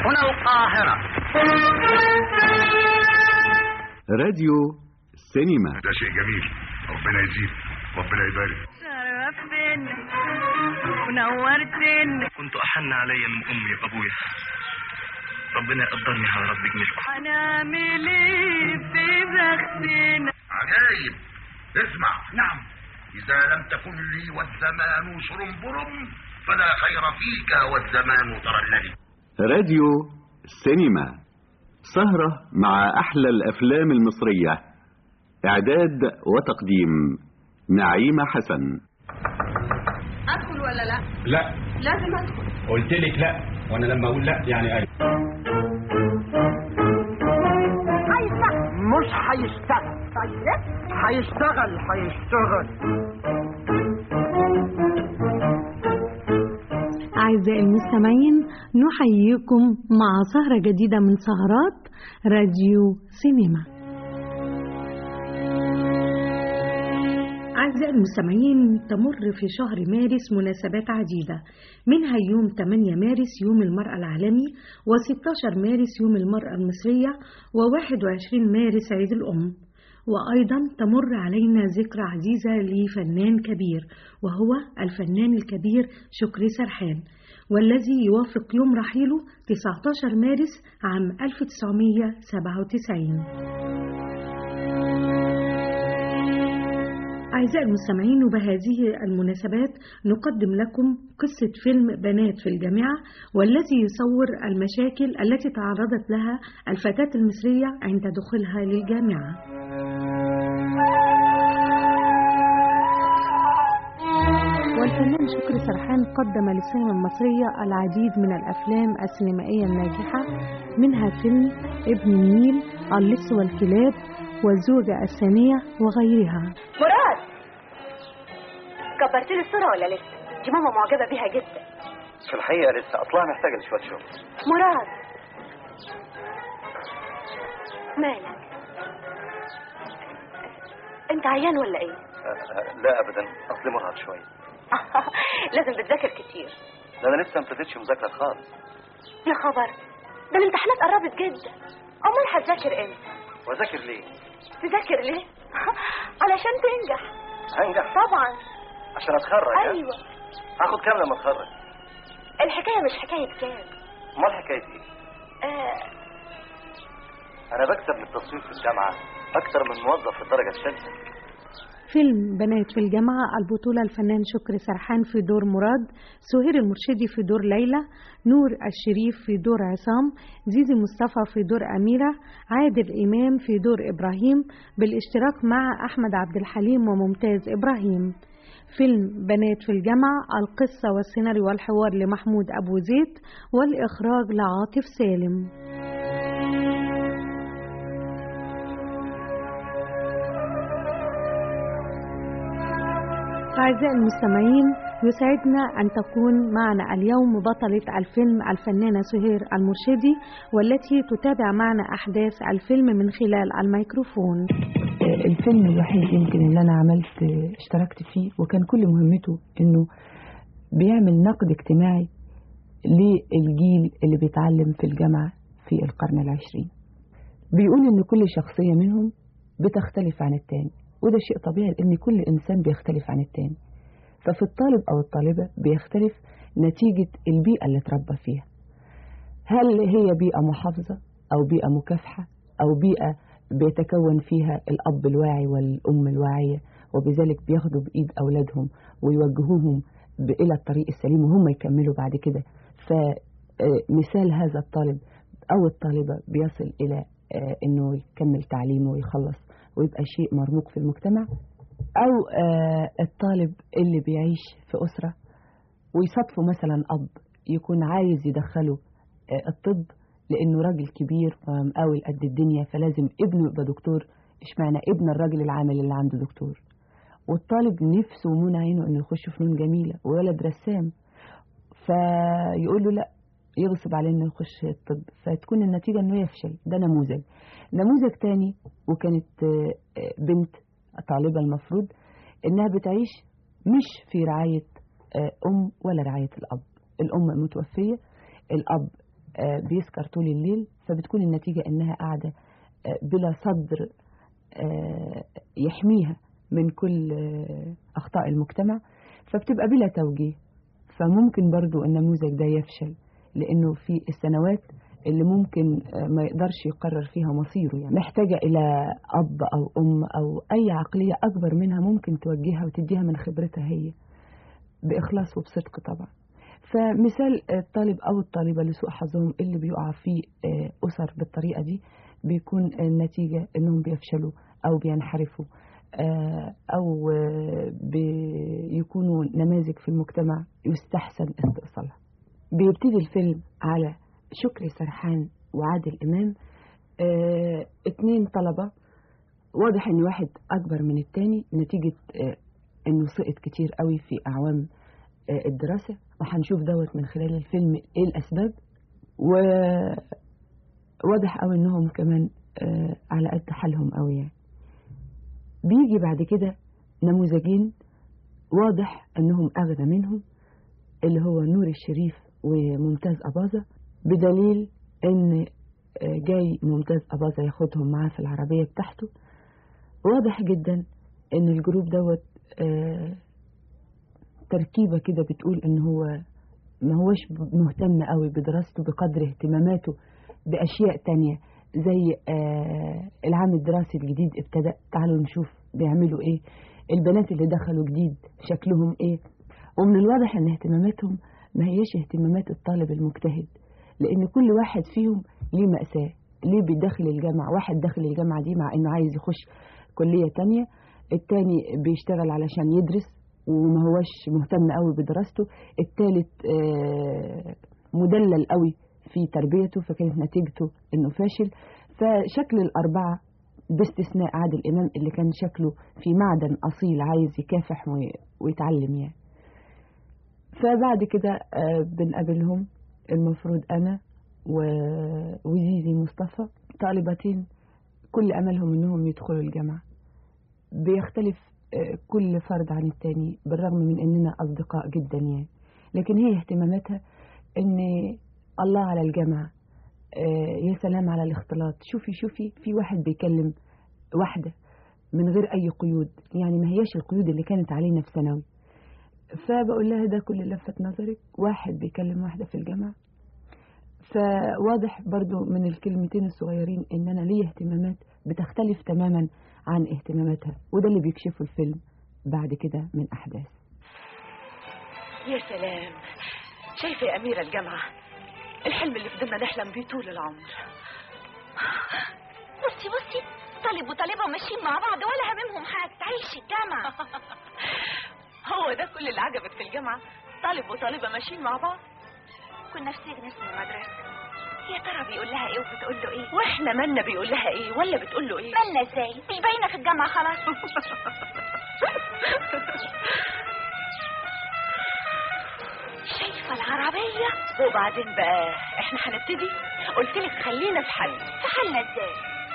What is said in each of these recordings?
هنا القاهرة راديو سينما ده شيء جميل ربنا يزيد ربنا يبارك شرفتنا ونورتنا كنت أحن علي من أمي وأبويا ربنا يقدرني على رب جميلكم هنعمل ايه في بختنا عجايب اسمع نعم إذا لم تكن لي والزمان شرنبرم فلا خير فيك والزمان ترللي راديو سينما سهرة مع أحلى الأفلام المصرية إعداد وتقديم نعيمة حسن ادخل ولا لا لا لازم ادخل قلت لك لا وانا لما اقول لا يعني ايوه مش هيشتغل هيشتغل هيشتغل أعزائي المستمعين نحييكم مع سهرة جديدة من سهرات راديو سينما أعزائي المستمعين تمر في شهر مارس مناسبات عديدة منها يوم 8 مارس يوم المرأة العالمي و16 مارس يوم المرأة المصرية و21 مارس عيد الأم وأيضا تمر علينا ذكرى عزيزة لفنان كبير وهو الفنان الكبير شكري سرحان والذي يوافق يوم رحيله 19 مارس عام 1997 أعزائي المستمعين وبهذه المناسبات نقدم لكم قصة فيلم بنات في الجامعة والذي يصور المشاكل التي تعرضت لها الفتاة المصرية عند دخولها للجامعة والفنان شكري سرحان قدم للسينما المصرية العديد من الأفلام السينمائية الناجحة منها فيلم ابن النيل اللص والكلاب والزوجة الثانية وغيرها مراد كبرت لي الصورة ولا لسه؟ دي ماما معجبة بيها جدا في الحقيقة لسه أصلها محتاجة لشوية شغل مراد مالك؟ انت عيان ولا ايه؟ لا أبدا أصلي مرهق شوية لازم بتذاكر كتير ده أنا لسه ما ابتديتش مذاكرة خالص يا خبر ده الامتحانات قربت جدا امال هتذاكر امتى؟ وأذاكر ليه؟ تذاكر ليه؟ علشان تنجح هنجح طبعا عشان أتخرج ها؟ ايوه هاخد كام لما أتخرج؟ الحكاية مش حكاية كام أمال حكاية إيه؟ آه أنا بكسب من التصوير في الجامعة أكتر من موظف في الدرجة الثالثة فيلم بنات في الجامعة البطولة الفنان شكري سرحان في دور مراد سهير المرشدي في دور ليلى نور الشريف في دور عصام زيزي مصطفى في دور أميرة عادل إمام في دور إبراهيم بالاشتراك مع أحمد عبد الحليم وممتاز إبراهيم فيلم بنات في الجامعة القصة والسيناريو والحوار لمحمود أبو زيد والإخراج لعاطف سالم أعزائي المستمعين يسعدنا أن تكون معنا اليوم بطلة الفيلم الفنانة سهير المرشدي والتي تتابع معنا أحداث الفيلم من خلال الميكروفون الفيلم الوحيد يمكن اللي انا عملت اشتركت فيه وكان كل مهمته انه بيعمل نقد اجتماعي للجيل اللي بيتعلم في الجامعة في القرن العشرين بيقول ان كل شخصية منهم بتختلف عن التاني وده شيء طبيعي لان كل انسان بيختلف عن التاني ففي الطالب او الطالبة بيختلف نتيجة البيئة اللي اتربى فيها هل هي بيئة محافظة او بيئة مكافحة او بيئة بيتكون فيها الأب الواعي والأم الواعية وبذلك بياخدوا بإيد أولادهم ويوجهوهم إلى الطريق السليم وهم يكملوا بعد كده فمثال هذا الطالب أو الطالبة بيصل إلى أنه يكمل تعليمه ويخلص ويبقى شيء مرموق في المجتمع أو الطالب اللي بيعيش في أسرة ويصادفه مثلا أب يكون عايز يدخله الطب لانه راجل كبير ومقاول قد الدنيا فلازم ابنه يبقى دكتور اشمعنى ابن الراجل العامل اللي عنده دكتور والطالب نفسه ومنى عينه انه يخش فنون جميله وولد رسام فيقول له لا يغصب عليه انه يخش الطب فتكون النتيجه انه يفشل ده نموذج نموذج تاني وكانت بنت طالبه المفروض انها بتعيش مش في رعايه ام ولا رعايه الاب الام متوفيه الاب آه، بيسكر طول الليل فبتكون النتيجة إنها قاعدة آه، بلا صدر آه، يحميها من كل آه، أخطاء المجتمع فبتبقى بلا توجيه فممكن برضو النموذج ده يفشل لأنه في السنوات اللي ممكن آه، ما يقدرش يقرر فيها مصيره يعني محتاجة إلى أب أو أم أو أي عقلية أكبر منها ممكن توجهها وتديها من خبرتها هي بإخلاص وبصدق طبعا فمثال الطالب أو الطالبة لسوء حظهم اللي بيقع في آه، أسر بالطريقة دي بيكون النتيجة إنهم بيفشلوا أو بينحرفوا آه، أو آه، بيكونوا نماذج في المجتمع يستحسن استئصالها بيبتدي الفيلم على شكري سرحان وعادل إمام آه، اتنين طلبة واضح ان واحد اكبر من التاني نتيجة آه، انه سقط كتير قوي في اعوام آه، الدراسة وهنشوف دوت من خلال الفيلم ايه الاسباب وواضح قوي انهم كمان آه، على قد حالهم قوي يعني بيجي بعد كده نموذجين واضح انهم اغنى منهم اللي هو نور الشريف وممتاز أباظة بدليل ان آه، جاي ممتاز أباظة ياخدهم معاه في العربية بتاعته واضح جدا ان الجروب دوت آه، تركيبة كده بتقول ان هو ما هوش مهتم قوي بدراسته بقدر اهتماماته بأشياء تانية زي آه، العام الدراسي الجديد ابتدأ تعالوا نشوف بيعملوا ايه البنات اللي دخلوا جديد شكلهم ايه ومن الواضح ان اهتماماتهم ما هيش اهتمامات الطالب المجتهد لان كل واحد فيهم ليه مأساة ليه بيدخل الجامعة واحد داخل الجامعة دي مع انه عايز يخش كلية تانية التاني بيشتغل علشان يدرس وما هوش مهتم قوي بدراسته التالت آه، مدلل قوي في تربيته فكانت نتيجته انه فاشل فشكل الاربعه باستثناء عادل امام اللي كان شكله في معدن اصيل عايز يكافح وي- ويتعلم يعني فبعد كده آه، بنقابلهم المفروض انا و- وزيزي مصطفى طالبتين كل املهم انهم يدخلوا الجامعه بيختلف آه، كل فرد عن التاني بالرغم من اننا اصدقاء جدا يعني لكن هي اهتماماتها ان الله على الجامعه آه، يا سلام على الاختلاط شوفي شوفي في واحد بيكلم واحده من غير اي قيود يعني ما هياش القيود اللي كانت علينا في ثانوي فبقول لها ده كل اللي لفت نظرك واحد بيكلم واحده في الجامعه فواضح برضو من الكلمتين الصغيرين ان انا ليا اهتمامات بتختلف تماما عن اهتماماتها وده اللي بيكشفه الفيلم بعد كده من احداث يا سلام شايفة يا أميرة الجامعة الحلم اللي فضلنا نحلم بيه طول العمر بصي بصي طالب وطالبة ماشيين مع بعض ولا هممهم حاجة تعيشي الجامعة هو ده كل اللي عجبك في الجامعة طالب وطالبة ماشيين مع بعض كنا في سجن اسمه المدرسة يا ترى بيقول لها ايه وبتقول له ايه واحنا مالنا بيقول لها ايه ولا بتقول له ايه مالنا ازاي مش باينة في الجامعة خلاص شايفة العربية وبعدين بقى احنا هنبتدي قلت لك خلينا في حل في حالنا ازاي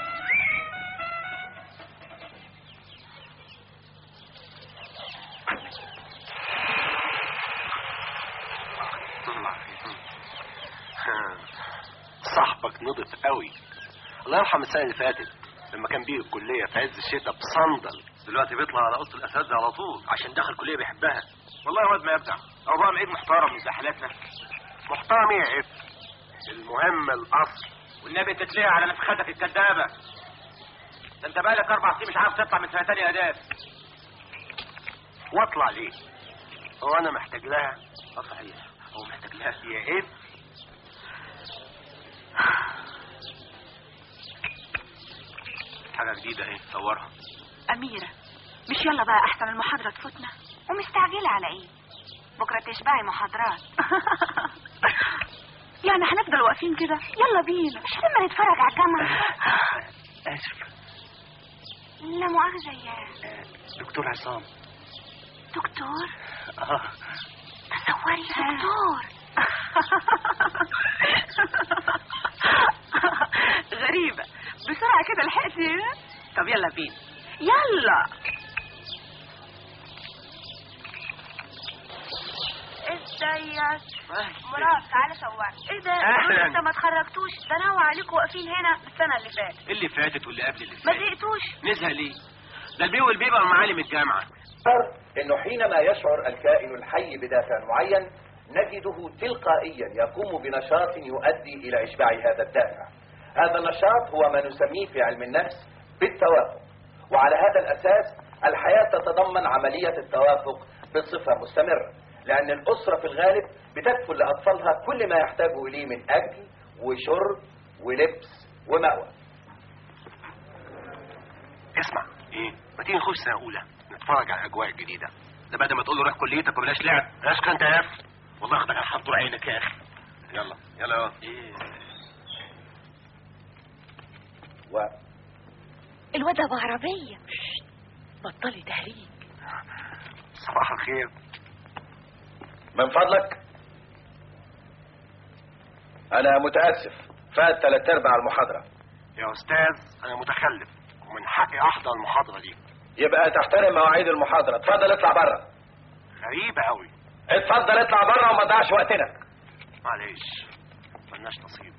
صاحبك نضف قوي الله يرحم السنه اللي فاتت لما كان بيه الكليه في عز الشتاء بصندل دلوقتي بيطلع على اوضه الاساتذه على طول عشان دخل كليه بيحبها والله واد ما يبدع او بقى معيد محترم زي حالاتنا محترم ايه يا عف المهم الاصل والنبي تتلقى على نفخاتك الكدابه ده انت بقالك اربع سنين مش عارف تطلع من سنه تانية اداب واطلع ليه هو انا محتاج لها اه صحيح هو محتاج لها يا عف حاجه جديده اهي صورها أميرة مش يلا بقى أحسن المحاضرة تفوتنا ومستعجلة على إيه بكرة تشبعي محاضرات يعني هنفضل واقفين كده يلا بينا مش لما نتفرج على الجامعة اسف لا مؤاخذة يا دكتور عصام دكتور اه تصوري دكتور غريبة بسرعة كده لحقتي طب يلا بينا يلا ازيك مراد تعالى صورني ايه ده أهلاً. انت ما اتخرجتوش ده انا عليكم واقفين هنا السنه اللي فاتت اللي فاتت واللي قبل اللي ما فاتت زهقتوش نزهق ليه ده البي والبي بقوا معالم الجامعه انه حينما يشعر الكائن الحي بدافع معين نجده تلقائيا يقوم بنشاط يؤدي الى اشباع هذا الدافع هذا النشاط هو ما نسميه في علم النفس بالتوافق وعلى هذا الاساس الحياه تتضمن عمليه التوافق بصفه مستمره لان الاسره في الغالب بتكفل لاطفالها كل ما يحتاجوا اليه من اكل وشرب ولبس ومأوى اسمع ايه ما تيجي نخش سنه اولى نتفرج على الاجواء الجديده ده بدل ما تقول له روح كليتك وبلاش لعب اسكت انت يا اخي والله اخدك على حط عينك يا اخي يلا يلا يا ايه و... الواد ابو عربيه بطلي تهريج صباح الخير من فضلك انا متاسف فات ثلاث ارباع المحاضره يا استاذ انا متخلف ومن حقي احضر المحاضره دي يبقى تحترم مواعيد المحاضره اتفضل اطلع بره غريبه قوي اتفضل اطلع بره وما تضيعش وقتنا معلش ملناش نصيب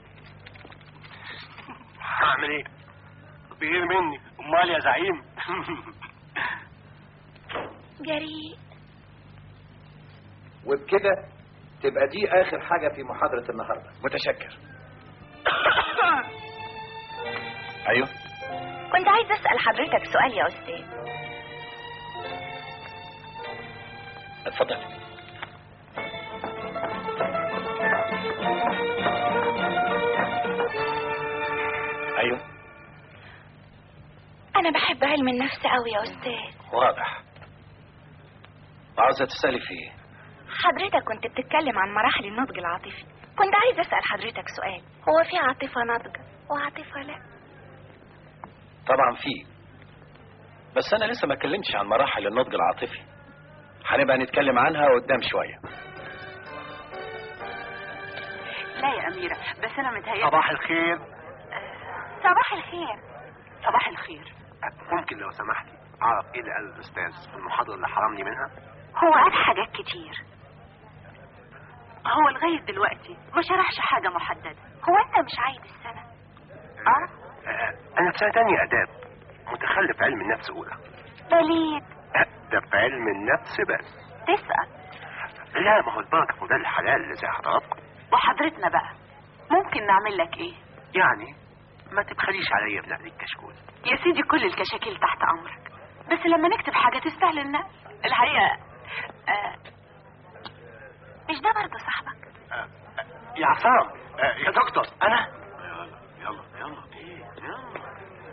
هعمل ايه بغير مني امال يا زعيم جريء وبكده تبقى دي اخر حاجه في محاضره النهارده متشكر ايوه كنت عايز اسال حضرتك سؤال يا استاذ اتفضل ايوه انا بحب علم النفس قوي يا استاذ واضح عاوزه تسالي في ايه حضرتك كنت بتتكلم عن مراحل النضج العاطفي كنت عايز اسال حضرتك سؤال هو في عاطفه ناضجه وعاطفه لا طبعا في بس انا لسه ما اتكلمتش عن مراحل النضج العاطفي هنبقى نتكلم عنها قدام شويه لا يا اميره بس انا متهيألي صباح الخير صباح الخير صباح الخير ممكن لو سمحتي اعرف ايه اللي قاله الاستاذ في المحاضره اللي حرمني منها هو قال حاجات كتير هو لغاية دلوقتي ما شرحش حاجة محددة هو انت مش عايد السنة اه آه، انا في سنه تانية اداب متخلف علم النفس اولى بليد ده في علم النفس بس تسأل لا ما هو البركه في ده الحلال اللي زي حضراتكم وحضرتنا بقى ممكن نعمل لك ايه يعني ما تبخليش عليا بنقل الكشكول يا سيدي كل الكشاكيل تحت امرك بس لما نكتب حاجة تستاهل النقل الحقيقة آه مش ده برضه صاحبك يا عصام آه، يا دكتور انا يلا يلا يلا ايه يلا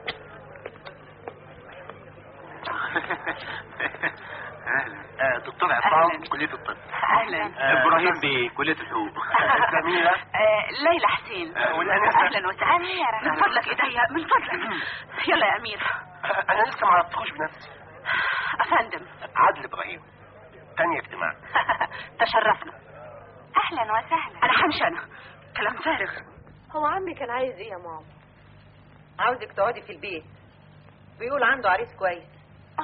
اهلا آه، دكتور عصام كليه الطب اهلا آه، ابراهيم بكليه الحقوق سميره آه ليلى حسين آه، والأنسة؟ اهلا وسهلا اميره من فضلك ايديا من فضلك يلا يا اميره آه، انا لسه ما عرفتكوش بنفسي افندم عادل ابراهيم تاني اجتماع تشرفنا اهلا وسهلا انا همشي انا كلام فارغ هو عمي كان عايز ايه يا ماما عاوزك تقعدي في البيت بيقول عنده عريس كويس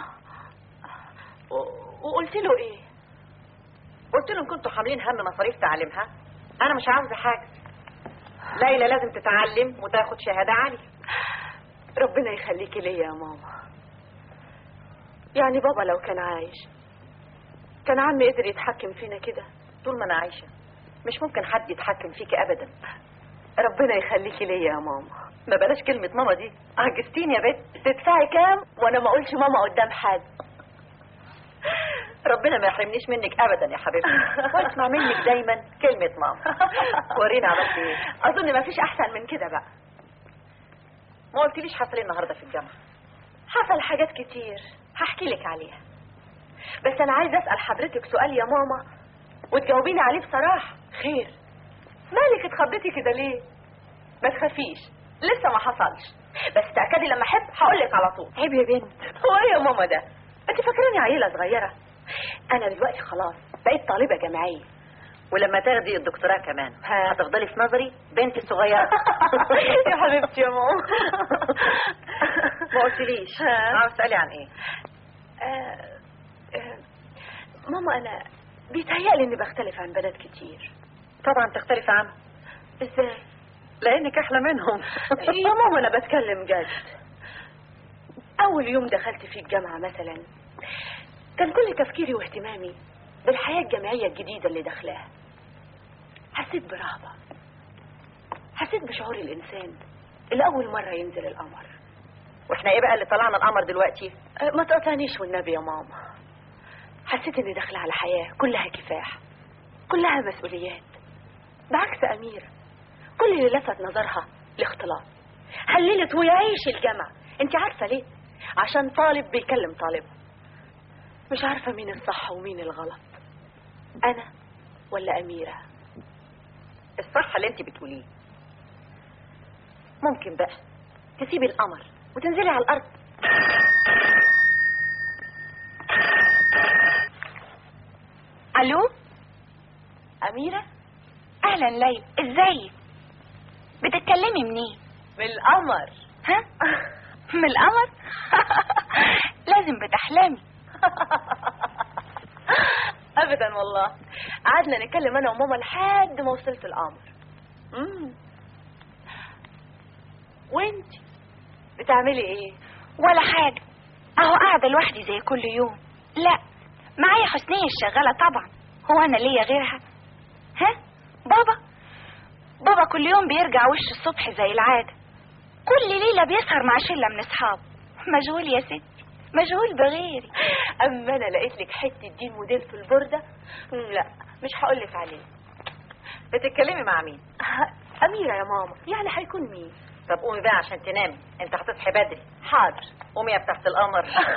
و- وقلت له ايه قلت له ان كنتوا حاملين هم مصاريف تعليمها انا مش عاوزه حاجه ليلى لازم تتعلم وتاخد شهاده عاليه ربنا يخليكي ليا يا ماما يعني بابا لو كان عايش كان عمي قدر يتحكم فينا كده طول ما انا عايشه مش ممكن حد يتحكم فيكي ابدا ربنا يخليكي ليا يا ماما ما بلاش كلمة ماما دي عجزتيني يا بنت تدفعي كام وانا ما اقولش ماما قدام حد ربنا ما يحرمنيش منك ابدا يا حبيبتي واسمع منك دايما كلمة ماما ورينا عملت ايه اظن ما فيش احسن من كده بقى ما قلتليش حصل ايه النهارده في الجامعة حصل حاجات كتير هحكي لك عليها بس انا عايزه اسال حضرتك سؤال يا ماما وتجاوبيني عليه بصراحه خير مالك اتخضيتي كده ليه ما تخافيش لسه ما حصلش بس تاكدي لما احب هقول لك على طول عيب يا بنت هو ايه يا ماما ده انت فاكراني عيله صغيره انا دلوقتي خلاص بقيت طالبه جامعيه ولما تاخدي الدكتوراه كمان هتفضلي في نظري بنتي الصغيره يا حبيبتي يا ماما ما قلتليش عاوز تسالي عن ايه ماما انا بيتهيألي اني بختلف عن بنات كتير طبعا تختلف عنهم ازاي لانك احلى منهم يا ماما انا بتكلم جد اول يوم دخلت فيه الجامعه مثلا كان كل تفكيري واهتمامي بالحياه الجامعيه الجديده اللي داخلاها حسيت برهبه حسيت بشعور الانسان اللي اول مره ينزل القمر واحنا ايه بقى اللي طلعنا القمر دلوقتي أه، ما تقطعنيش والنبي يا ماما حسيت اني داخله على حياه كلها كفاح كلها مسؤوليات بعكس اميره كل اللي لفت نظرها الاختلاط هللت ويعيش الجامعه انت عارفه ليه عشان طالب بيكلم طالبه مش عارفه مين الصح ومين الغلط انا ولا اميره الصح اللي انت بتقوليه ممكن بقى تسيبي القمر وتنزلي على الارض الو اميره اهلا ليلى ازيك بتتكلمي منين من القمر ها من القمر لازم بتحلمي ابدا والله قعدنا نتكلم انا وماما لحد ما وصلت القمر امم وانت بتعملي ايه ولا حاجة اهو قاعدة لوحدي زي كل يوم لا معايا حسنية الشغالة طبعا هو انا ليا غيرها ها بابا بابا كل يوم بيرجع وش الصبح زي العادة كل ليلة بيسهر مع شلة من اصحابه مشغول يا ستي مشغول بغيري اما انا لقيت لك حته دين موديل في البورده مم، لا مش هقول لك عليه بتتكلمي مع مين اميره يا ماما يعني هيكون مين طب قومي بقى عشان تنامي انت هتصحي بدري حاضر قومي يا بتاعت القمر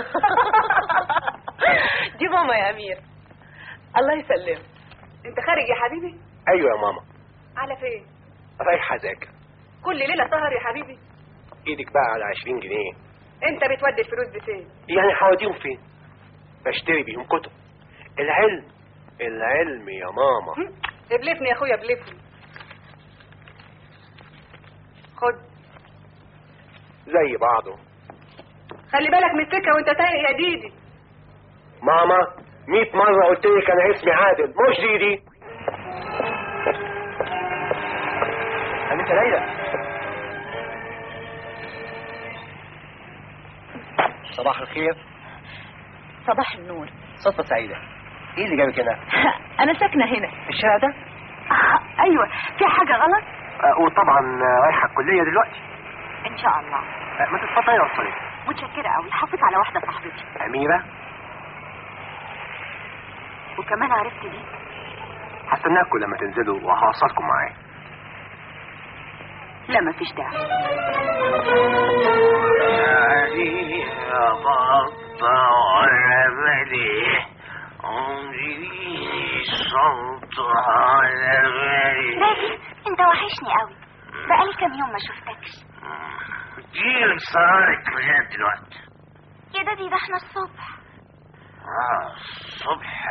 دي ماما يا امير الله يسلمك انت خارج يا حبيبي ايوه يا ماما على فين رايح اذاكر كل ليله سهر يا حبيبي ايدك بقى على 20 جنيه انت بتودي الفلوس دي فين يعني هوديهم فين بشتري بيهم كتب العلم العلم يا ماما ابلفني يا اخويا ابلفني خد زي بعضه خلي بالك من السكه وانت سايق يا ديدي ماما 100 مرة قلت لك انا اسمي عادل مش ديدي انت ليلى صباح الخير صباح النور صدفة سعيدة ايه اللي جابك هنا؟ انا ساكنه هنا الشارع ده؟ آه، ايوه في حاجه غلط آه وطبعا آه، رايحة الكلية دلوقتي ان شاء الله آه ما تتفضلي وصلي متشكرة قوي حافظ على واحدة صاحبتي أميرة وكمان عرفت دي هستناكم لما تنزلوا وهوصلكم معايا لا مفيش داعي علي يا بطة ولا مليح عمري صوت على بالي باجي انت وحشني قوي بقالي كام يوم ما شفتكش دي مسارك لغاية دلوقتي يا دادي ده احنا الصبح اه الصبح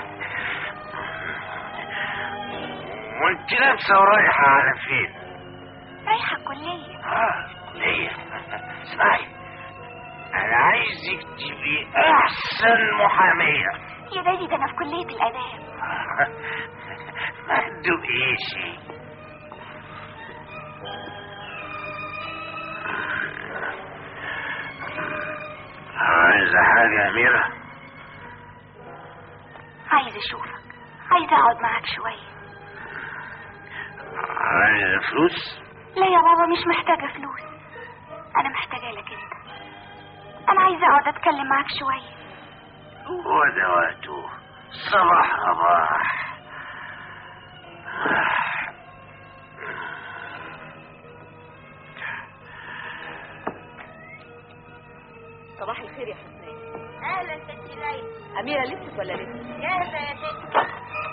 وانت لابسة ورايحة على فين؟ رايحة الكلية اه ليه؟ اسمعي انا عايزك تبقي احسن محامية يا دادي ده انا في كلية الاداب ما تدوقيش عايزة حاجة يا أميرة عايز اشوفك عايز اقعد معاك شوية عايزة فلوس لا يا بابا مش محتاجة فلوس انا محتاجة لك انت انا عايزة اقعد اتكلم معاك شوية وده وقته صباح رباح صباح الخير يا حسنين اهلا ستي ليلى اميره لبست ولا لسه جاهزة يا ستي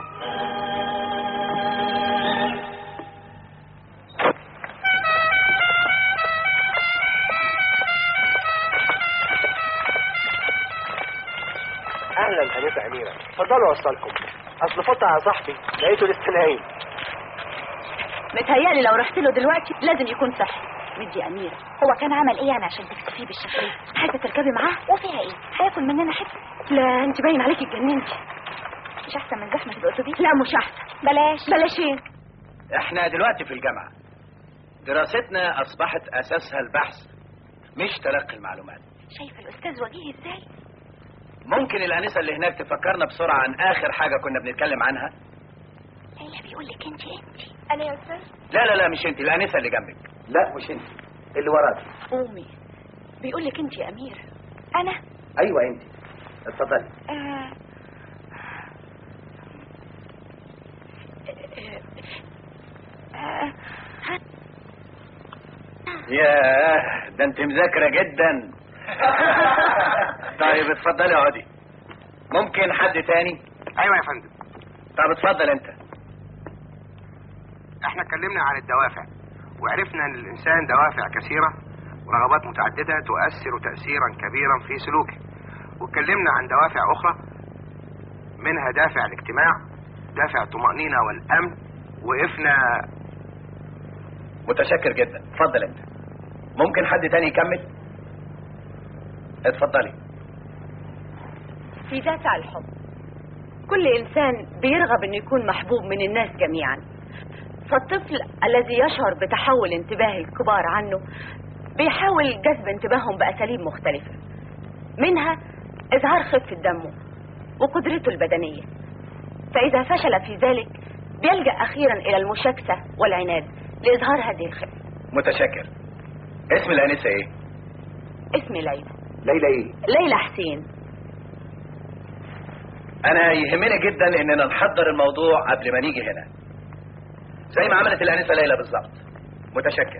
اهلا انسه اميرة اتفضلوا اوصلكم اصل فوت على صاحبي لقيته لسه نايم متهيألي لو رحت له دلوقتي لازم يكون صحي مدي اميره هو كان عمل ايه يعني عشان تكتفيه بالشكل عايزه تركبي معاه وفيها ايه هياكل مننا حته لا انت باين عليكي اتجننتي مش احسن من زحمه الاتوبيس لا مش احسن بلاش بلاش ايه احنا دلوقتي في الجامعة دراستنا اصبحت اساسها البحث مش تلقي المعلومات شايف الاستاذ وجيه ازاي ممكن الانسة اللي هناك تفكرنا بسرعة عن اخر حاجة كنا بنتكلم عنها ليلى بيقول لك انت انت انا يا استاذ لا لا لا مش انت الانسة اللي جنبك لا مش انت اللي وراك قومي بيقول لك انت يا امير انا ايوه انت اتفضلي آه. آه. ياه ده انت مذاكرة جدا طيب اتفضلي اقعدي ممكن حد تاني ايوه يا فندم طب اتفضل انت احنا اتكلمنا عن الدوافع وعرفنا ان الانسان دوافع كثيره ورغبات متعدده تؤثر تاثيرا كبيرا في سلوكه واتكلمنا عن دوافع اخرى منها دافع الاجتماع دافع الطمانينه والامن وقفنا متشكر جدا اتفضل انت ممكن حد تاني يكمل اتفضلي في دافع الحب كل انسان بيرغب انه يكون محبوب من الناس جميعا فالطفل الذي يشعر بتحول انتباه الكبار عنه بيحاول جذب انتباههم باساليب مختلفه منها اظهار خفه دمه وقدرته البدنيه فاذا فشل في ذلك بيلجا اخيرا الى المشاكسه والعناد لاظهار هذه الخفه متشكر اسم الانسة ايه اسمي ليلى ليلى ايه ليلى حسين انا يهمني جدا اننا نحضر الموضوع قبل ما نيجي هنا زي ما عملت الانسة ليلى بالظبط متشكر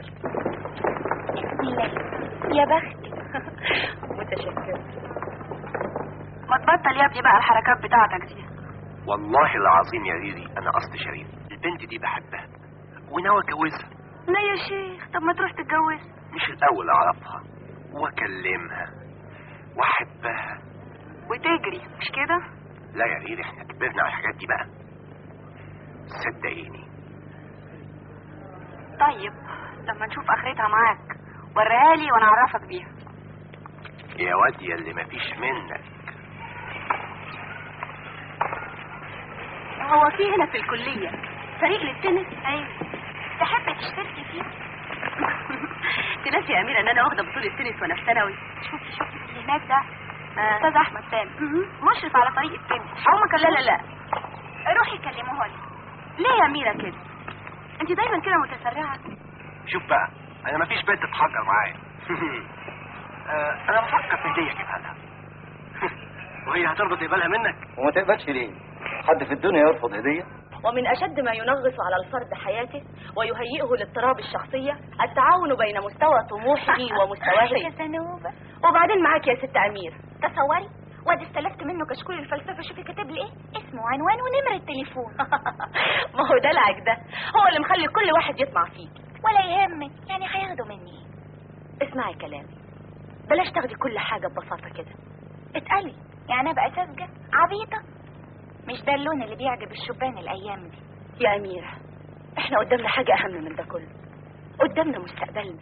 يا بختي متشكر ما تبطل يا ابني بقى الحركات بتاعتك دي والله العظيم يا ريري انا قصد شريف البنت دي بحبها وناوي اتجوزها لا يا شيخ طب ما تروح تتجوز مش الاول اعرفها واكلمها واحبها وتجري مش كده لا يا ريري احنا كبرنا على الحاجات دي بقى صدقيني طيب لما نشوف اخرتها معاك وريها لي وانا اعرفك بيها يا واد يا اللي مفيش منك هو في هنا في الكلية فريق للتنس ايوه تحب تشتركي فيه تنسي يا اميره ان انا واخده بطوله تنس وانا في ثانوي شوفي شوفي اللي هناك ده استاذ احمد سامي مشرف على فريق التنس هقوم لا لا لا روحي كلموها لي ليه يا اميره كده انت دايما كده متسرعه شوف بقى انا مفيش بنت تتحجر معايا آه، انا بفكر في هديه اجيبها لها وهي هترضى تقبلها منك وما تقبلش ليه حد في الدنيا يرفض هدية ومن أشد ما ينغص على الفرد حياته ويهيئه لاضطراب الشخصية التعاون بين مستوى طموحه يا ومستواه سنوبة وبعدين معاك يا ست أمير تصوري واد استلفت منه كشكول الفلسفة شوفي كاتب لي ايه اسمه وعنوان ونمرة تليفون ما هو دلعك ده هو اللي مخلي كل واحد يطمع فيك ولا يهمك يعني هياخدوا مني ايه اسمعي كلامي بلاش تاخدي كل حاجة ببساطة كده اتقلي يعني ابقى ساذجة عبيطة مش ده اللون اللي بيعجب الشبان الايام دي يا أميرة احنا قدامنا حاجة أهم من ده كله قدامنا مستقبلنا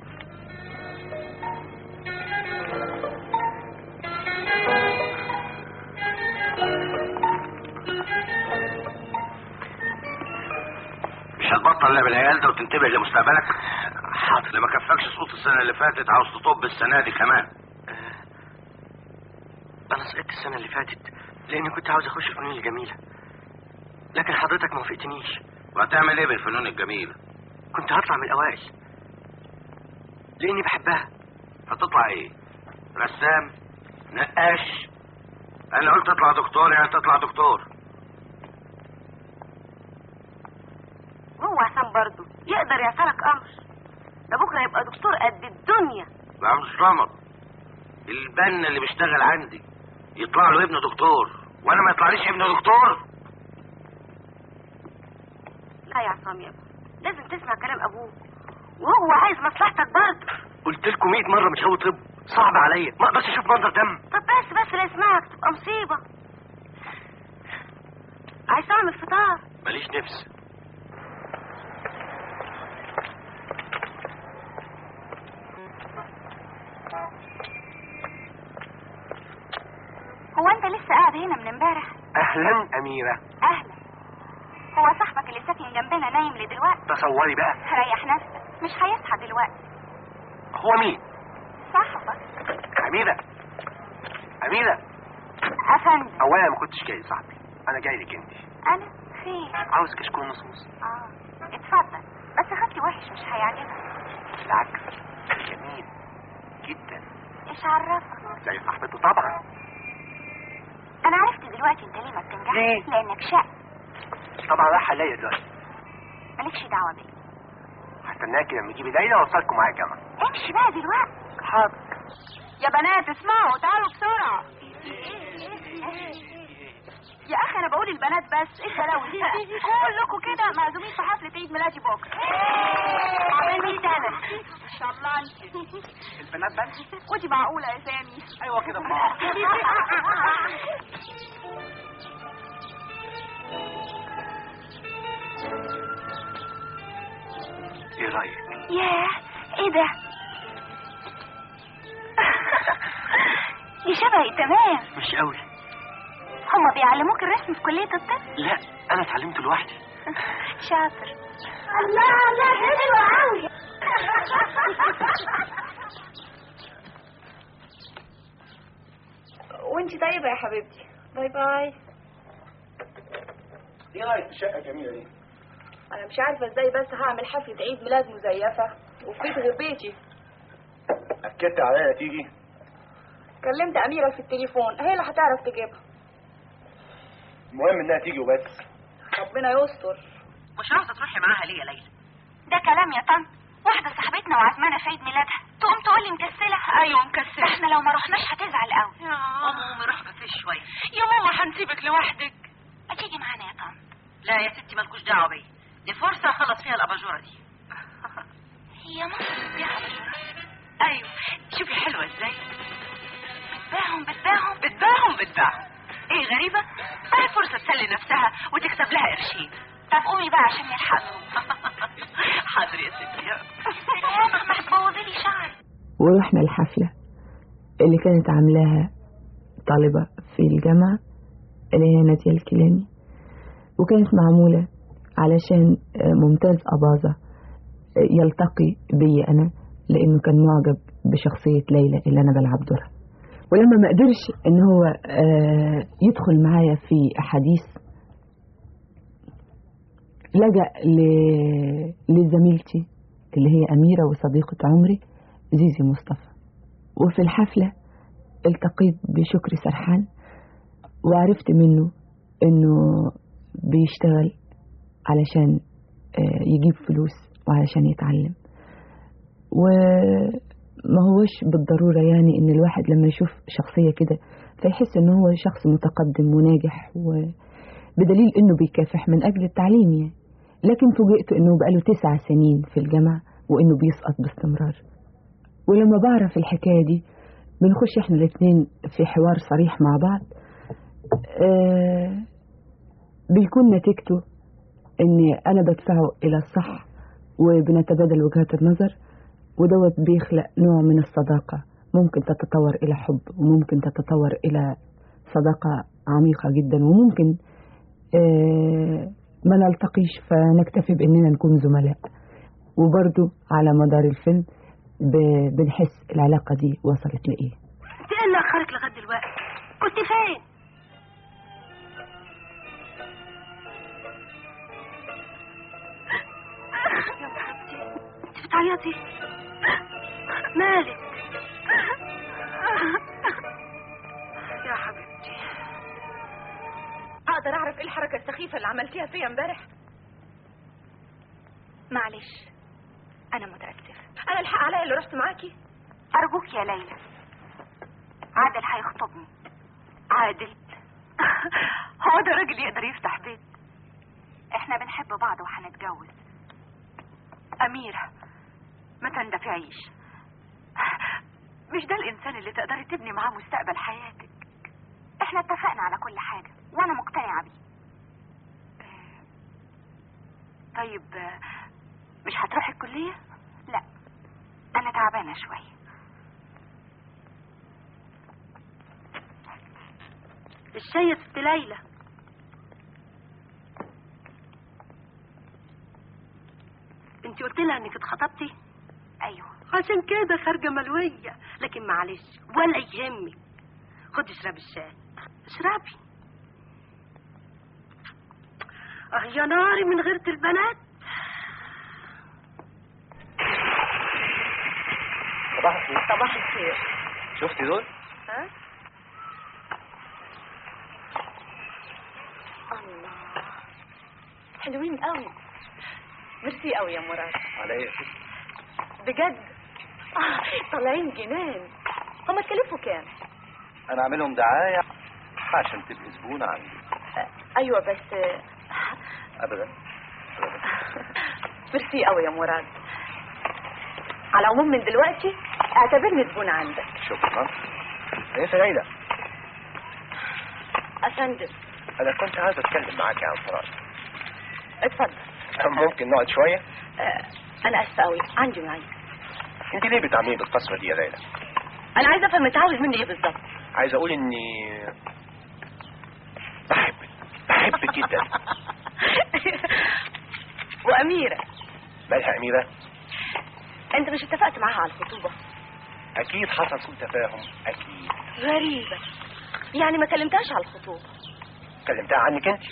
مش هتبطل لعب العيال ده وتنتبه لمستقبلك حاضر لما كفاكش صوت السنه اللي فاتت عاوز تطب السنه دي كمان انا سقطت السنه اللي فاتت لاني كنت عاوز اخش الفنون الجميله لكن حضرتك ما وافقتنيش وهتعمل ايه بالفنون الجميله كنت هطلع من الاوائل لاني بحبها هتطلع ايه رسام نقاش انا قلت اطلع دكتور يعني تطلع دكتور هو حسام برضه يقدر يعسلك امر ده بكره يبقى دكتور قد الدنيا ما مش رمض البنا اللي بيشتغل عندي يطلع له ابن دكتور وانا ما يطلعليش ابن دكتور لا يا عصام يا ابني لازم تسمع كلام ابوك وهو عايز مصلحتك برضه قلت لكم 100 مره مش هو طب صعب عليا ما اقدرش اشوف منظر دم طب بس بس لا يسمعك تبقى مصيبه عايز تعمل فطار ماليش نفس هو انت لسه قاعد هنا من امبارح اه اهلا اميره اهلا هو صاحبك اللي ساكن جنبنا نايم لدلوقتي تصوري بقى ريح نفسك مش هيصحى دلوقتي هو مين صاحبك اميره اميره افندم اولا ما كنتش جاي صاحبي انا جاي لك انت انا خير عاوز كشكول نصوص اه اتفضل بس خطي وحش مش هيعجبك بالعكس جميل جدا ايش عرفك زي صاحبته طبعا انا عرفت دلوقتي انت ليه ما بتنجحش ليه؟ لانك شقي طبعا راح عليا دلوقتي مالكش دعوه بيا هستناكي لما تجيبي ليلى واوصلكم معايا الجامعه امشي بقى دلوقتي حاضر يا بنات اسمعوا تعالوا بسرعة يا اخي انا بقول البنات بس ايه البلاوي دي كلكم كده معزومين في حفلة عيد ميلادي بكرة عامل مين انا ان شاء الله انت البنات بس ودي معقولة يا سامي ايوه كده ما ايه رايك ياه ايه ده دي شبهي تمام مش قوي هما بيعلموك الرسم في كلية الطب لا انا اتعلمته لوحدي شاطر الله الله حلو قوي وانت طيبة يا حبيبتي باي باي ايه رايك في الشقه الجميله دي انا مش عارفة ازاي بس هعمل حفلة عيد ميلاد مزيفة وفي بيت غير بيتي اكدت عليا تيجي كلمت اميرة في التليفون هي اللي هتعرف تجيبها المهم انها تيجي وبس ربنا يستر مش عاوزة تروحي معاها ليه يا ليلى ده كلام يا طن واحدة صاحبتنا وعزمانة في عيد ميلادها تقوم تقول لي مكسلة ايوه مكسلة احنا لو ما رحناش هتزعل قوي قومي روح مفيش شوية يا ماما هنسيبك لوحدك ما تيجي معانا يا طن لا يا ستي مالكوش دعوة بيا دي فرصة اخلص فيها الاباجورة دي هي ماما بتبيع أباجورة ايوه شوفي حلوة ازاي بتباعهم بتباعهم بتباعهم بتباعهم ايه غريبة اهي فرصة تسلي نفسها وتكسب لها قرشين طب قومي بقى عشان نلحق حاضر يا ستي يا ماما ما تبوظي لي شعري ورحنا الحفلة اللي كانت عاملاها طالبة في الجامعة اللي هي نادية الكيلاني وكانت معمولة علشان ممتاز أباظة يلتقي بي أنا لأنه كان معجب بشخصية ليلى اللي أنا بلعب دورها ولما ما قدرش إن هو يدخل معايا في أحاديث لجأ لزميلتي اللي هي أميرة وصديقة عمري زيزي مصطفى وفي الحفلة التقيت بشكري سرحان وعرفت منه انه بيشتغل علشان يجيب فلوس وعلشان يتعلم وما هوش بالضرورة يعني ان الواحد لما يشوف شخصية كده فيحس ان هو شخص متقدم وناجح وبدليل انه بيكافح من اجل التعليم يعني لكن فوجئت انه بقاله تسع سنين في الجامعة وانه بيسقط باستمرار ولما بعرف الحكاية دي بنخش احنا الاثنين في حوار صريح مع بعض آه بيكون نتيجته ان انا بدفعه الى الصح وبنتبادل وجهات النظر ودوت بيخلق نوع من الصداقة ممكن تتطور الى حب وممكن تتطور الى صداقة عميقة جدا وممكن آه ما نلتقيش فنكتفي باننا نكون زملاء وبرضو على مدار الفيلم بنحس العلاقة دي وصلت لإيه انت ايه اللي اخرك لغايه دلوقتي كنت فين يا حبيبتي انت بتعيطي مالك يا حبيبتي اقدر اعرف ايه الحركة السخيفة اللي عملتيها فيا امبارح معلش انا متاسفه انا الحق عليا اللي رحت معاكي ارجوك يا ليلى عادل هيخطبني عادل هو ده راجل يقدر يفتح بيت احنا بنحب بعض وهنتجوز أميرة ما تندفعيش مش ده الإنسان اللي تقدري تبني معاه مستقبل حياتك احنا اتفقنا على كل حاجة وانا مقتنعة بيه طيب مش هتروحي الكلية؟ لا انا تعبانة شوية الشاي يا ست ليلى انت قلت لها انك اتخطبتي ايوه عشان كده خارجه ملويه لكن معلش ولا يهمك خدي اشربي الشاي اشربي اه يا ناري من غيرة البنات صباح الخير صباح الخير شفتي دول؟ ها الله حلوين قوي ميرسي قوي يا مراد على ايه؟ بجد آه طالعين جنان هما اتكلفوا كام انا اعملهم دعايه عشان تبقي زبونه عندي آه ايوه بس آه، ابدا ميرسي قوي يا مراد على العموم من دلوقتي اعتبرني زبون عندك شكرا ايه يا ليلى افندم انا كنت عايز اتكلم معاك عن فراس اتفضل ممكن نقعد شويه آه انا اسفه قوي عندي معي انت ليه بتعملي بالقسوه دي يا ليلى انا عايزه افهم انت عاوز مني ايه بالظبط عايز اقول اني بحبك بحبك جدا واميره مالها اميره انت مش اتفقت معاها على الخطوبه اكيد حصل سوء تفاهم اكيد غريبه يعني ما كلمتهاش على الخطوبه كلمتها عنك انت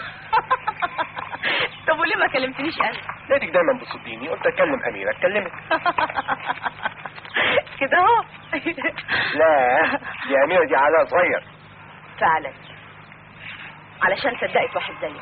طب وليه ما كلمتنيش انا لقيتك دايما بتصديني قلت اكلم اميره اتكلمت كده اهو لا دي اميره دي علاء صغير فعلا علشان صدقت واحد زيي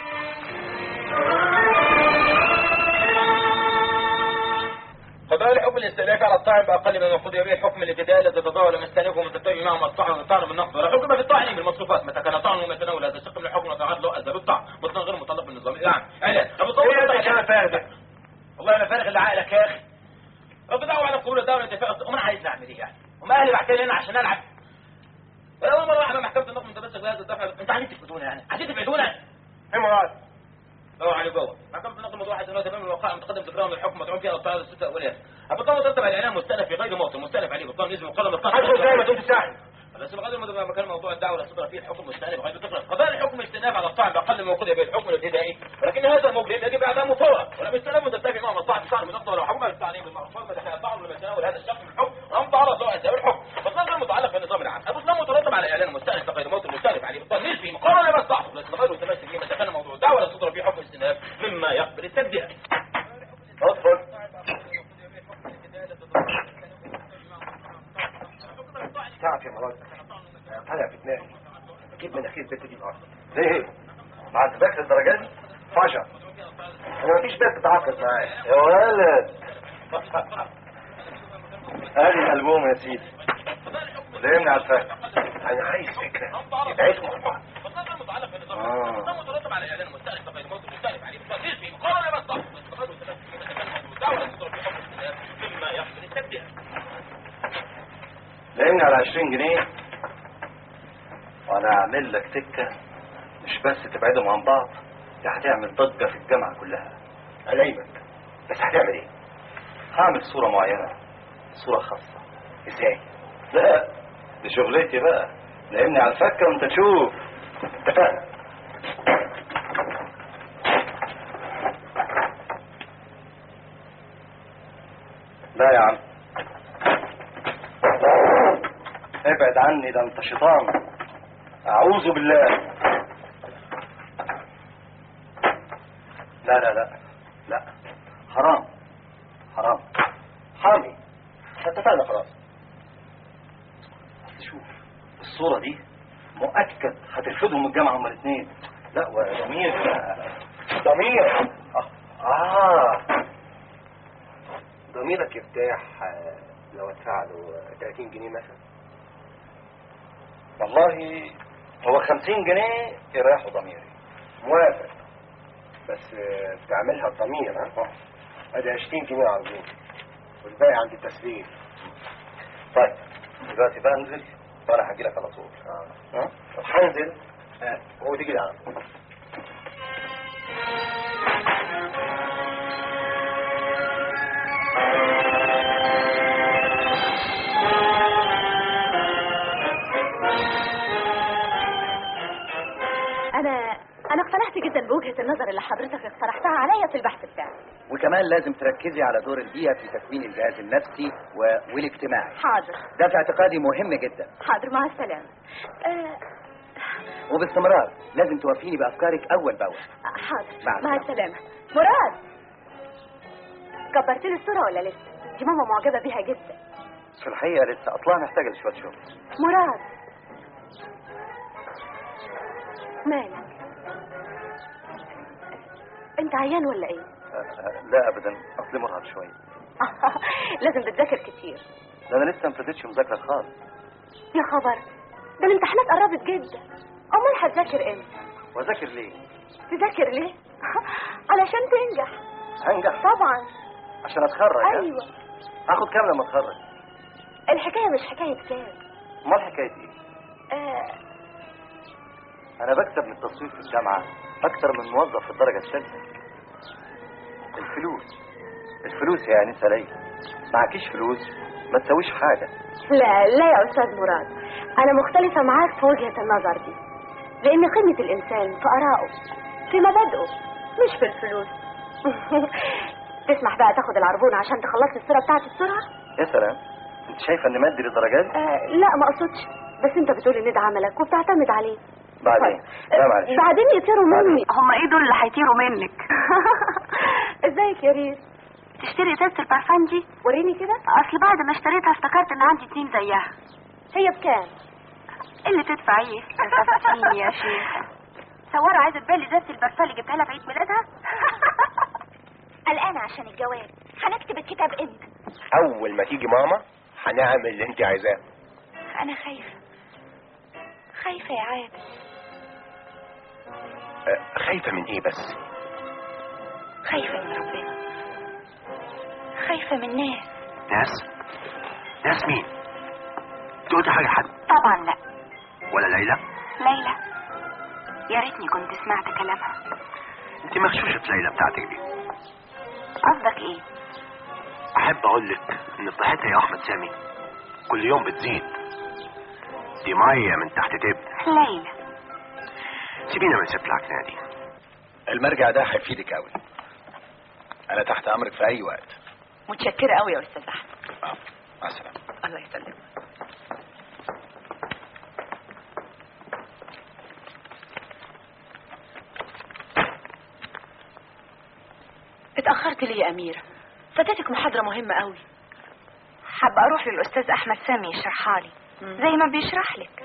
قضاء الحكم الاستئناف على الطاعن باقل من قضي به حكم الابتداء الذي تتضاول مستأنفه ومتتبع معه مصلحه وطعن بالنقد ولا حكم في الطعن بالمصروفات متى كان طعن ومتناول هذا الشق من الحكم وتعاد له اثر الطعن مطلق غير مطلق بالنظام نعم اعلان ابو طالب إيه يا انا فارغ والله انا فارغ اللي عقلك يا اخي رب دعوه على قبول الدوله اتفاق امال عايز اعمل ايه يعني هم اهلي بعتني هنا عشان العب اول مره واحده محكمه النقد متمسك بهذا الدفع انت عايزين تفقدونا يعني عايزين تبعدونا ايه مراد اه علي جوه محكمة النقد موضوع واحد تمام الوقائع متقدم تكرار الحكم مدعوم فيها الطائرة الستة أولياء البطلان ترتب على الإعلام مستأنف في غير موطن مستأنف عليه بطلان نسبة مقدم الطائرة هدخل زي ما تقول تساعد بس بغض النظر مكان موضوع الدعوة لا صدر فيه الحكم مستأنف غير تكرار قضاء الحكم استئناف على الطعن بأقل من وقود به الحكم الابتدائي ولكن هذا المجرم يجب إعدامه فورا ولم يستلم تتفق معه مصلحة الطعن بالنقطة ولو حكم بالتعليم بالمعروف ما دخل الطعن ولم يتناول هذا الشخص من الحكم ولم تعرض له أسباب الحكم بطلان غير متعلق بالنظام العام البطلان مترتب على إعلان مستأنف غير موطن مستأنف عليه بطلان نسبي مقارنة بمصلحته لكن غير متمسك به متى كان موضوع الدعوة لا صدر فيه حكم استئناف مما يقبل التبدئة ادخل تعرف يا مراد طالع في دماغي اجيب مناخير البت دي الارض ليه؟ بعد ذاكر الدرجات دي فجر انا مفيش بنت تتعاقد معايا يا ولد ادي الالبوم يا سيدي ودايمني على الفهم انا عايز فكره يبعدوا عن بعض آه. مترتب على اعلان مستأنف غير موطن مستأنف عليه بطلان نسبي مقارنة بمصلحته لكن غير متمسك به متى كان موضوع الدعوة لا صدر فيه حكم استئناف مما يقبل التبدئة لاني على 20 جنيه وانا اعمل لك سكه مش بس تبعدهم عن بعض دي هتعمل ضجه في الجامعه كلها قليلك بس هتعمل ايه؟ هعمل صوره معينه صوره خاصه ازاي؟ لا دي شغلتي بقى لاني على الفكه وانت تشوف اتفقنا لا يا عم ابعد عني ده انت شيطان اعوذ بالله لا لا لا لا حرام حرام حرامي احنا اتفقنا خلاص بس شوف الصورة دي مؤكد هترفضهم الجامعة هما الاثنين لا وضمير ضمير اه, آه. ضميرك يرتاح آه، لو ادفع له 30 جنيه مثلا والله هو 50 جنيه يريحوا ضميري موافق بس آه، تعملها بضمير ها ادي 20 جنيه عرضين والباقي عند التسليم طيب دلوقتي بقى انزل وانا هجي لك على طول اه ها طب هنزل آه، وتيجي لي على طول. انا انا اقتنعت جدا بوجهه النظر اللي حضرتك اقترحتها عليا في البحث بتاعي وكمان لازم تركزي على دور البيئة في تكوين الجهاز النفسي و... والاجتماعي حاضر ده في اعتقادي مهم جدا حاضر مع السلامة آه وباستمرار لازم توافيني بأفكارك أول بأول حاضر مع مع السلامة مراد كبرت لي الصورة ولا لسه؟ دي ماما معجبة بيها جدا في الحقيقة لسه أصلها محتاجة لشوية شغل مراد مالك انت عيان ولا ايه أه، أه، لا أبدا أصلي مرهق شوية لازم بتذاكر كتير ده أنا لسه ما ابتديتش مذاكرة خالص يا خبر ده الامتحانات قربت جدا امال هتذاكر امتى وأذاكر ليه؟ تذاكر ليه علشان تنجح هنجح طبعا عشان أتخرج ها؟ ايوه هاخد كام لما أتخرج؟ الحكايه مش حكايه كام أمال حكاية إيه؟ آه أنا بكسب من التصوير في الجامعة أكتر من موظف في الدرجة الثالثة الفلوس الفلوس يا أنسة ليلى معكيش فلوس ما تسويش حاجة لا لا يا استاذ مراد انا مختلفه معاك في وجهه النظر دي لان قيمه الانسان في ارائه في مبادئه مش في الفلوس تسمح بقى تاخد العربون عشان تخلص لي الصوره بتاعتي بسرعه يا سلام أنت شايفة إن مادي للدرجة دي؟ آه لا ما اقصدش بس انت بتقول ان ده عملك وبتعتمد عليه بعدين لا معلش بعدين يطيروا مني هم ايه دول اللي هيطيروا منك ازيك يا ريس تشتري ازازه البرفان دي وريني كده اصل بعد ما اشتريتها افتكرت ان عندي اتنين زيها هي بكام اللي تدفع ايه استفدتيني يا شيخ سوارة عايزه تبالي ازازه البرفان اللي جبتها لها في عيد ميلادها قلقانة عشان الجواب هنكتب الكتاب امتى اول ما تيجي ماما هنعمل اللي انت عايزاه انا خايفة خايفة يا عادل أه، خايفه من ايه بس خايفة من ربنا خايفة من ناس ناس ناس مين تقولي حاجة حد طبعا لا ولا ليلى ليلى يا ريتني كنت سمعت كلامها انت مغشوشة ليلى بتاعتك دي قصدك ايه احب اقول لك ان فضيحتها يا احمد سامي كل يوم بتزيد دي مية من تحت تبن ليلى سيبينا من ست العكنانة دي المرجع ده هيفيدك قوي انا تحت امرك في اي وقت متشكره قوي يا استاذ احمد مع السلامه الله يسلمك اتاخرت ليه يا اميره فاتتك محاضره مهمه قوي حابة اروح للاستاذ احمد سامي يشرحها لي زي ما بيشرح لك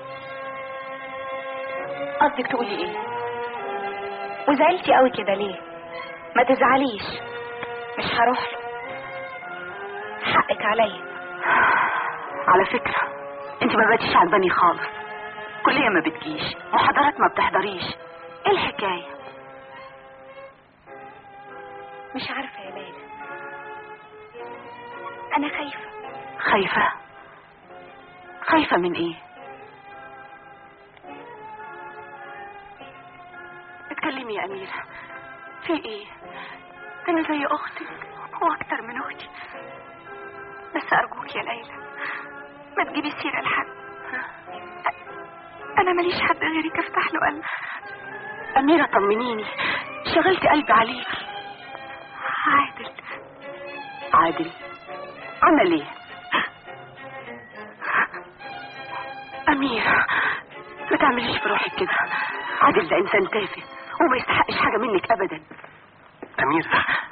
قصدك تقولي ايه وزعلتي قوي كده ليه ما تزعليش مش هروح له حقك عليا على فكره انت ما بقتيش عجباني خالص كليه ما بتجيش محاضرات ما بتحضريش ايه الحكايه مش عارفة يا ليلى انا خايفة خايفه خايفه من ايه اتكلمي يا اميره في ايه ده انا زي اختك واكتر من اختي بس ارجوك يا ليلى ما تجيبي سيرة لحد انا ماليش حد غيرك افتح له قلب اميره طمنيني شغلت قلبي عليكي عادل عادل عمل ايه اميره ما تعمليش في روحك كده عادل ده انسان تافه وما يستحقش حاجه منك ابدا أمير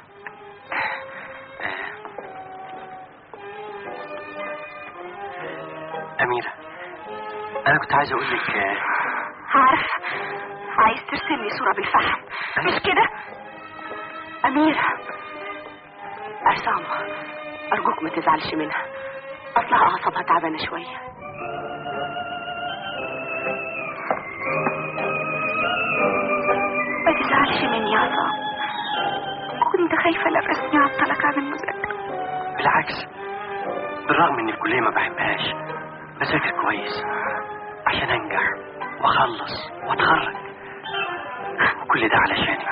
أميرة أنا كنت عايز أقول لك آه، عارف عايز ترسم لي صورة بالفحم مش كده اميره عصام ارجوك ما تزعلش منها اصلها اعصابها تعبانه شويه ما تزعلش مني يا عصام كنت خايفة لا رسمي اعطلك عن المذاكرة بالعكس بالرغم إن الكلية ما بحبهاش بذاكر كويس عشان أنجح وأخلص وأتخرج كل ده علشانك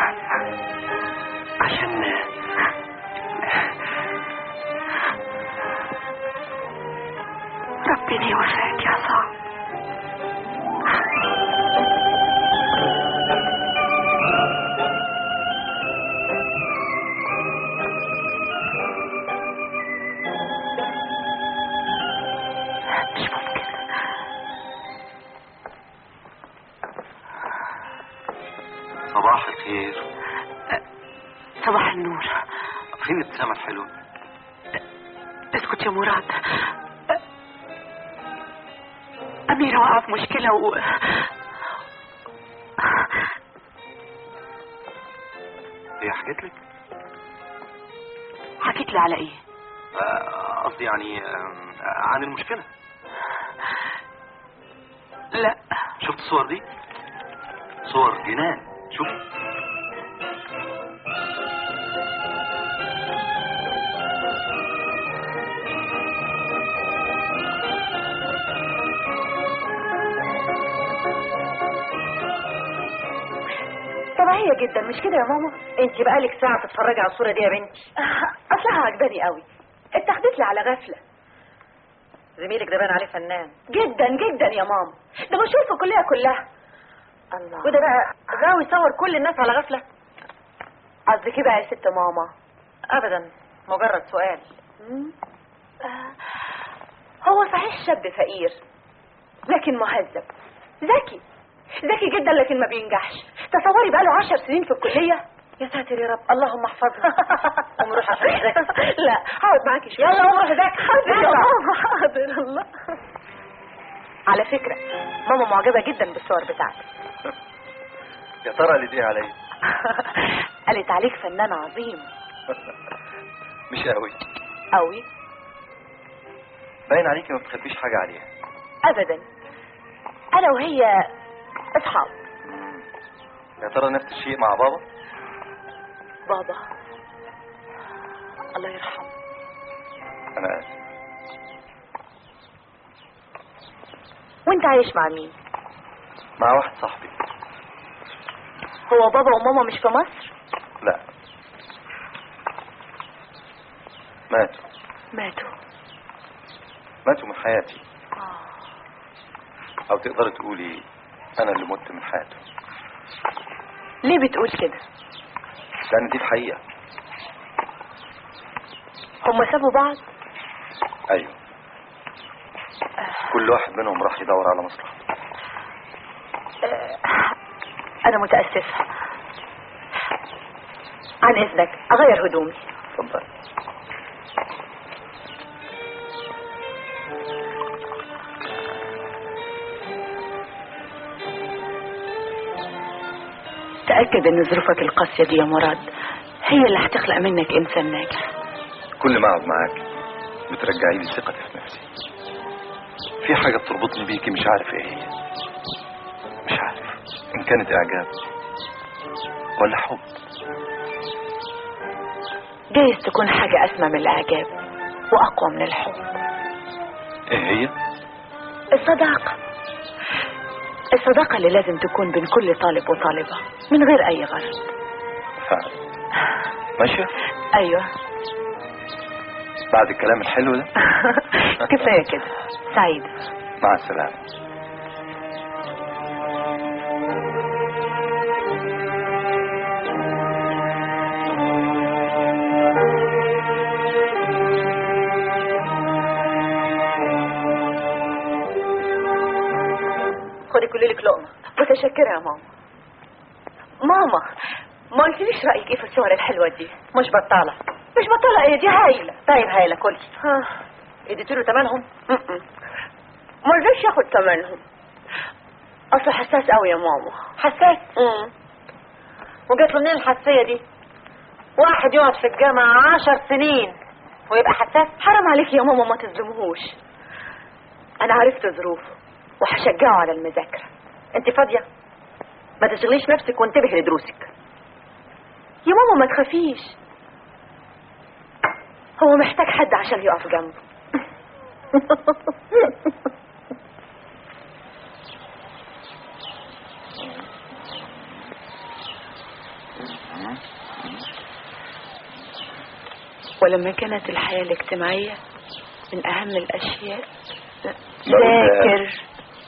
عشان ربنا يوفقك يا عصام الكلام الحلو اسكت يا مراد أميرة وقع في مشكلة و هي حكيت لك حكيت لي على إيه؟ آه، قصدي يعني آم، آه، عن المشكلة لا شفت الصور دي صور جنان شوف طبيعية جدا مش كده يا ماما انت بقالك ساعة تتفرجي على الصورة دي يا بنتي اصلها عجباني قوي اتخذت لي على غفلة زميلك ده باين عليه فنان جدا جدا يا ماما ده مشهور في الكلية كلها الله وده بقى غاوي يصور كل الناس على غفلة قصدك ايه بقى يا ست ماما ابدا مجرد سؤال آه، هو صحيح شاب فقير لكن مهذب ذكي ذكي جدا لكن ما بينجحش تصوري بقاله عشر سنين في الكلية يا ساتر يا رب اللهم احفظنا قوم روح عشان تذاكر لا هقعد معاكي شويه يلا قوم روح ذاكر حاضر يا ماما حاضر الله على فكرة ماما معجبة جدا بالصور بتاعتك يا ترى اللي دي عليا قالت عليك فنان عظيم مش قوي قوي باين عليكي ما بتخبيش حاجة عليها ابدا انا وهي اصحاب يا ترى نفس الشيء مع بابا بابا الله يرحمه انا اسف وانت عايش مع مين مع واحد صاحبي هو بابا وماما مش في مصر لا ماتوا ماتوا ماتوا من حياتي او تقدر تقولي انا اللي مت من حياته ليه بتقول كده لان دي الحقيقة هما سابوا بعض ايوه كل واحد منهم راح يدور على مصلحة آه، انا متاسفه عن اذنك اغير هدومي اتفضل تاكد ان ظروفك القاسيه دي يا مراد هي اللي هتخلق منك انسان ناجح كل ما اقعد معاك بترجعي لي ثقتي في نفسي في حاجة بتربطني بيكي مش عارف ايه هي مش عارف ان كانت اعجاب ولا حب جايز تكون حاجه اسمى من الاعجاب واقوى من الحب ايه هي الصداقه الصداقه اللي لازم تكون بين كل طالب وطالبه من غير اي غرض فعلا ماشية ايوه بعد الكلام الحلو ده كفايه كده سعيده مع السلامة خدي كل لك لقمه متشكره يا ماما ماما ما قلتليش رايك ايه في الصور الحلوه دي مش بطاله مش بطاله ايه دي هايله طيب هايله كلي اديتي له ثمنهم ما رضيش ياخد ثمنهم اصل حساس قوي يا ماما حساس امم وجات له منين الحساسيه دي واحد يقعد في الجامعه عشر سنين ويبقى حساس حرام عليك يا ماما ما تظلمهوش انا عرفت ظروفه وهشجعه على المذاكره انت فاضيه ما تشغليش نفسك وانتبهي لدروسك يا ماما ما تخافيش هو محتاج حد عشان يقف جنبه ولما كانت الحياة الاجتماعية من أهم الأشياء ذاكر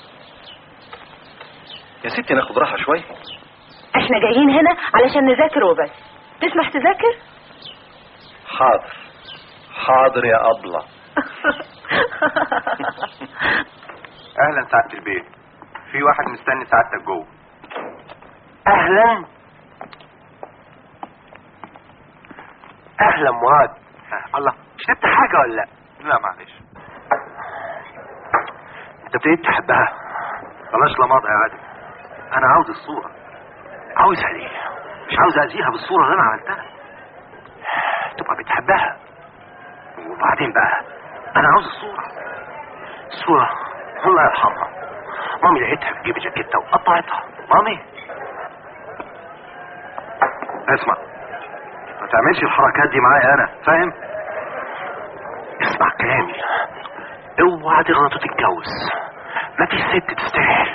يا ستي ناخد راحة شوية احنا جايين هنا علشان نذاكر وبس تسمح تذاكر حاضر حاضر يا أبلة اهلا سعاده البيت في واحد مستني سعادتك جوه اهلا اهلا مراد الله شربت حاجه ولا لا لا معلش انت ابتديت تحبها بلاش لماضة يا عادل انا عاوز الصورة عاوزها ليه مش عاوز اذيها بالصورة اللي انا عملتها تبقى بتحبها وبعدين بقى انا عاوز الصورة الصورة الله يرحمها مامي لقيتها بتجيب جاكيتها وقطعتها مامي اسمع ما تعملش الحركات دي معايا انا فاهم اسمع كلامي اوعى تغلط وتتجوز ما فيش ست تستاهل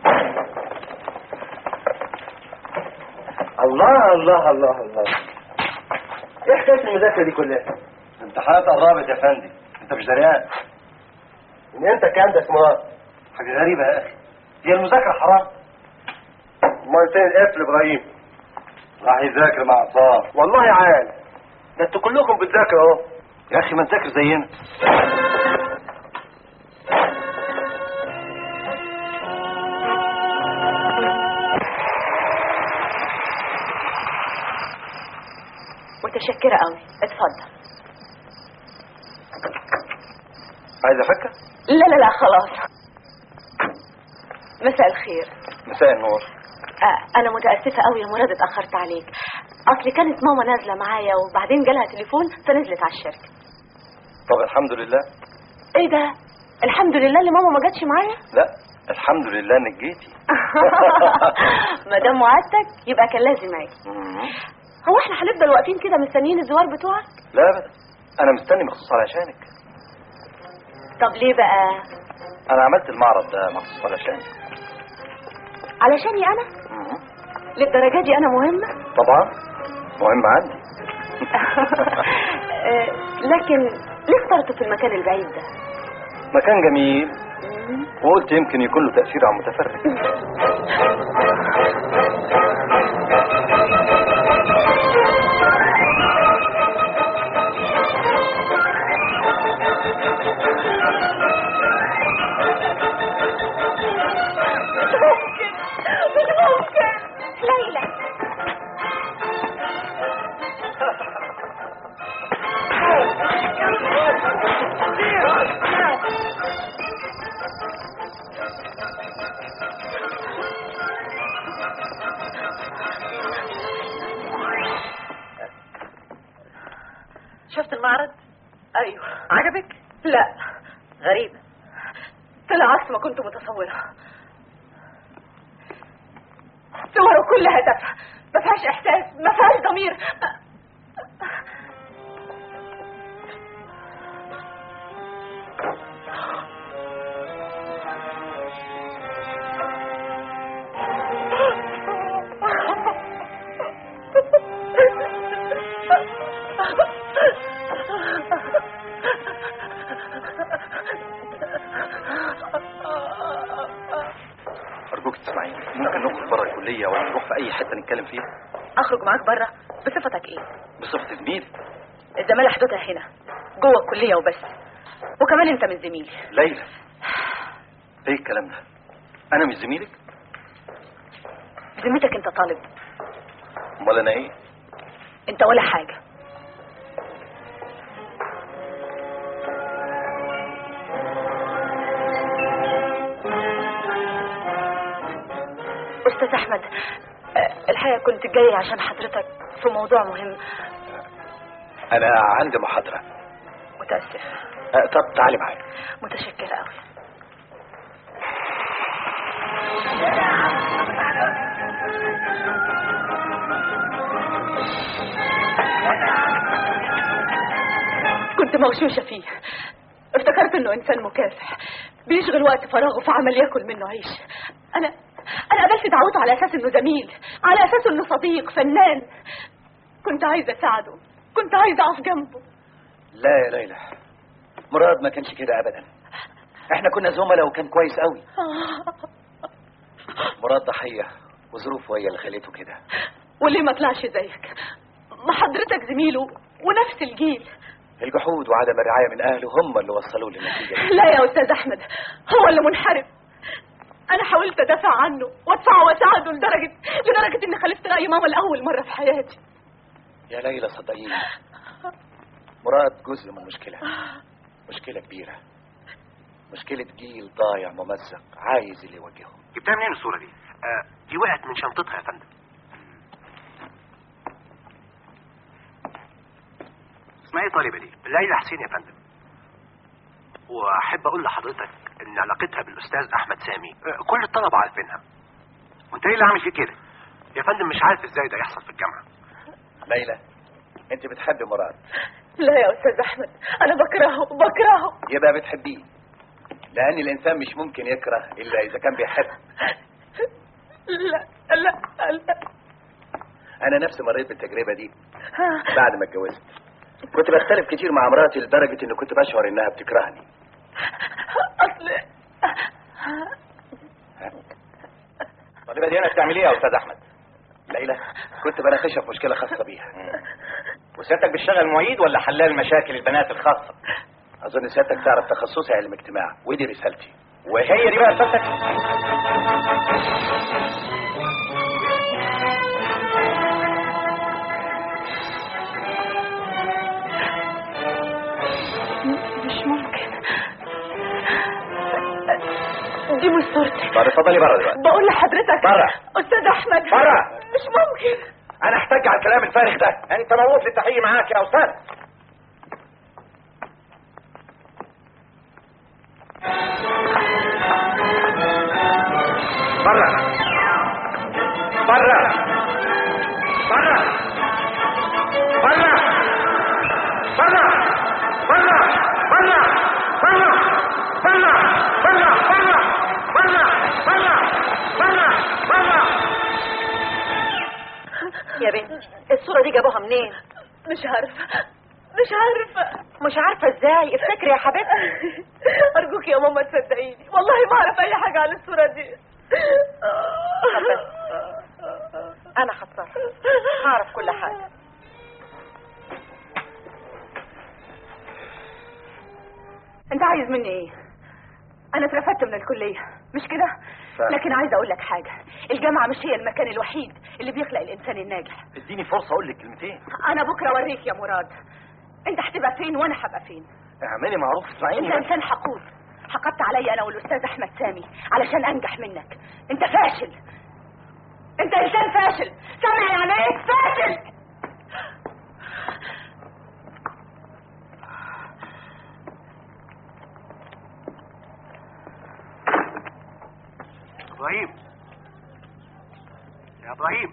الله الله الله الله ايه حكايه المذاكره دي كلها الامتحانات قربت يا فندم انت مش دريان من امتى الكلام ده اسمه حاجه غريبه يا اخي هي المذاكره حرام امال فين القفل ابراهيم راح يذاكر مع عصام والله عال ده انتوا كلكم بتذاكروا اهو يا اخي ما تذاكر زينا متشكرة قوي اتفضل عايز افكر لا لا لا خلاص مساء الخير مساء النور آه انا متاسفه قوي يا مراد اتاخرت عليك اصل كانت ماما نازله معايا وبعدين جالها تليفون فنزلت على الشركه طب الحمد لله ايه ده الحمد لله اللي ماما ما جاتش معايا لا الحمد لله انك جيتي ما دام وعدتك يبقى كان لازم اجي هو احنا هنفضل واقفين كده مستنيين الزوار بتوعك لا ابدا انا مستني مخصوص علشانك طب ليه بقى انا عملت المعرض ده مخصوص علشانك علشاني انا للدرجه دي انا مهمه طبعا مهم عندي آه، لكن ليه اخترته في المكان البعيد ده مكان جميل وقلت يمكن يكون له تأثير على المتفرج ليلى شفت المعرض ايوه عجبك لا غريب طلع عكس ما كنت متصوره صوره كلها تافهه ما فيهاش احساس ما فيهاش ضمير ارجوك تسمعيني ممكن نخرج بره الكليه ولا نروح في اي حته نتكلم فيها اخرج معاك بره بصفتك ايه بصفتي زميل الزمالة حدودها هنا جوه الكليه وبس وكمان انت من زميلي ليلى ايه الكلام ده انا مش زميلك ذمتك انت طالب امال انا ايه انت ولا حاجه استاذ احمد آه، الحقيقه كنت جاي عشان حضرتك في موضوع مهم انا عندي محاضره متاسف أه طب تعالي معايا متشكره قوي كنت مغشوشة فيه افتكرت انه انسان مكافح بيشغل وقت فراغه في عمل ياكل منه عيش انا انا قبلت دعوته على اساس انه زميل على اساس انه صديق فنان كنت عايزه اساعده كنت عايزه اقف جنبه لا يا ليلى مراد ما كانش كده ابدا احنا كنا زملاء وكان كويس قوي مراد ضحيه وظروفه هي اللي خليته كده وليه ما طلعش زيك ما حضرتك زميله ونفس الجيل الجحود وعدم الرعايه من اهله هم اللي وصلوه للنتيجه دي. لا يا استاذ احمد هو اللي منحرف انا حاولت ادافع عنه وادفعه واساعده لدرجه لدرجه اني خالفت راي ماما لاول مره في حياتي يا ليلى صدقيني مراد جزء من المشكلة مشكلة كبيرة مشكلة جيل ضايع ممزق عايز اللي يوجهه جبتها منين الصورة دي؟ آه دي وقعت من شنطتها يا فندم اسمها ايه طالبة دي؟ ليلى حسين يا فندم واحب اقول لحضرتك ان علاقتها بالاستاذ احمد سامي آه كل الطلبة عارفينها وانت ايه اللي عامل فيه كده؟ يا فندم مش عارف ازاي ده يحصل في الجامعة ليلى انت بتحبي مراد لا يا استاذ احمد انا بكرهه بكرهه يبقى بتحبيه لان الانسان مش ممكن يكره الا اذا كان بيحب لا لا لا انا نفسي مريت بالتجربة دي بعد ما اتجوزت كنت بختلف كتير مع مراتي لدرجة اني كنت بشعر انها بتكرهني اصل الطالبة دي انا بتعمل ايه يا استاذ احمد ليلى كنت بناقشها في مشكلة خاصة بيها وسيادتك بتشتغل معيد ولا حلال مشاكل البنات الخاصة اظن سيادتك تعرف تخصصي علم اجتماع ودي رسالتي وهي دي بقى رسالتك مش ممكن دي مش صورتي طب اتفضلي بره دلوقتي بقول لحضرتك بره. استاذ احمد بره. مش ممكن انا احتاج على الكلام الفارغ ده انت موقوف للتحقيق معاك يا استاذ بره بره بره بره بره بره بره بره بره بره بره بره بره بره بره يا بنتي الصورة دي جابوها منين مش عارفة مش عارفة مش عارفة ازاي افتكري يا حبيبتي ارجوك يا ماما تصدقيني والله ما اعرف اي حاجة عن الصورة دي طب بس. انا هتصرف هعرف كل حاجة انت عايز مني ايه انا اترفدت من الكلية مش كده فعلا. لكن عايزه اقول لك حاجة الجامعة مش هي المكان الوحيد اللي بيخلق الانسان الناجح اديني فرصة اقول لك كلمتين انا بكره اوريك يا مراد انت هتبقى فين وانا هبقى فين اعملي معروف اسمعيني انت بس. انسان حقود حقدت علي انا والاستاذ احمد سامي علشان انجح منك انت فاشل انت انسان فاشل سامع يعني ايه فاشل ابراهيم يا ابراهيم